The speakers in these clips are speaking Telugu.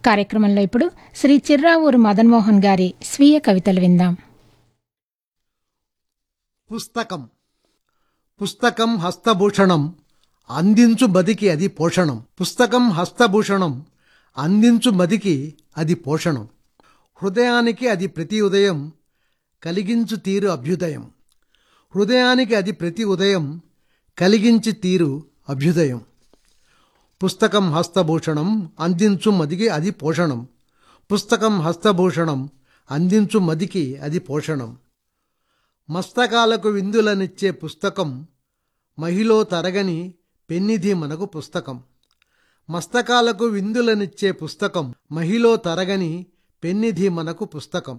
కార్యక్రమంలో ఇప్పుడు శ్రీ చిర్రావూరు మదన్మోహన్ గారి స్వీయ కవితలు విందాం పుస్తకం పుస్తకం హస్తభూషణం అందించు మదికి అది పోషణం పుస్తకం హస్తభూషణం అందించు మదికి అది పోషణం హృదయానికి అది ప్రతి ఉదయం కలిగించు తీరు అభ్యుదయం హృదయానికి అది ప్రతి ఉదయం కలిగించి తీరు అభ్యుదయం పుస్తకం హస్తభూషణం అందించు మదికి అది పోషణం పుస్తకం హస్తభూషణం అందించు మదికి అది పోషణం మస్తకాలకు విందులనిచ్చే పుస్తకం మహిలో తరగని పెన్నిధి మనకు పుస్తకం మస్తకాలకు విందులనిచ్చే పుస్తకం మహిలో తరగని పెన్నిధి మనకు పుస్తకం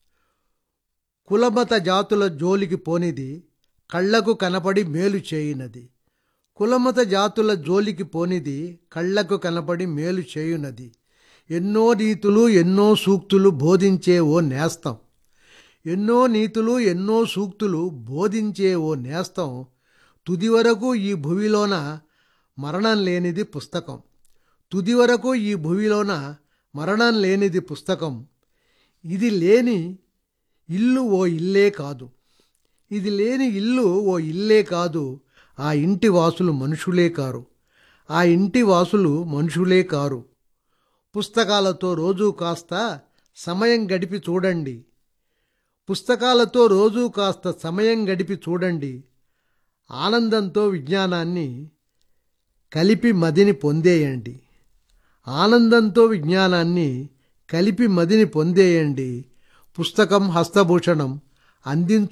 కులమత జాతుల జోలికి పోనిది కళ్లకు కనపడి మేలు చేయునది కులమత జాతుల జోలికి పోనిది కళ్లకు కనపడి మేలు చేయునది ఎన్నో నీతులు ఎన్నో సూక్తులు బోధించే ఓ నేస్తం ఎన్నో నీతులు ఎన్నో సూక్తులు బోధించే ఓ నేస్తం తుది వరకు ఈ భువిలోన మరణం లేనిది పుస్తకం తుది వరకు ఈ భువిలోన మరణం లేనిది పుస్తకం ఇది లేని ఇల్లు ఓ ఇల్లే కాదు ఇది లేని ఇల్లు ఓ ఇల్లే కాదు ఆ ఇంటి వాసులు మనుషులే కారు ఆ ఇంటి వాసులు మనుషులే కారు పుస్తకాలతో రోజూ కాస్త సమయం గడిపి చూడండి పుస్తకాలతో రోజూ కాస్త సమయం గడిపి చూడండి ఆనందంతో విజ్ఞానాన్ని కలిపి మదిని పొందేయండి ఆనందంతో విజ్ఞానాన్ని కలిపి మదిని పొందేయండి పుస్తకం హస్తభూషణం అందించు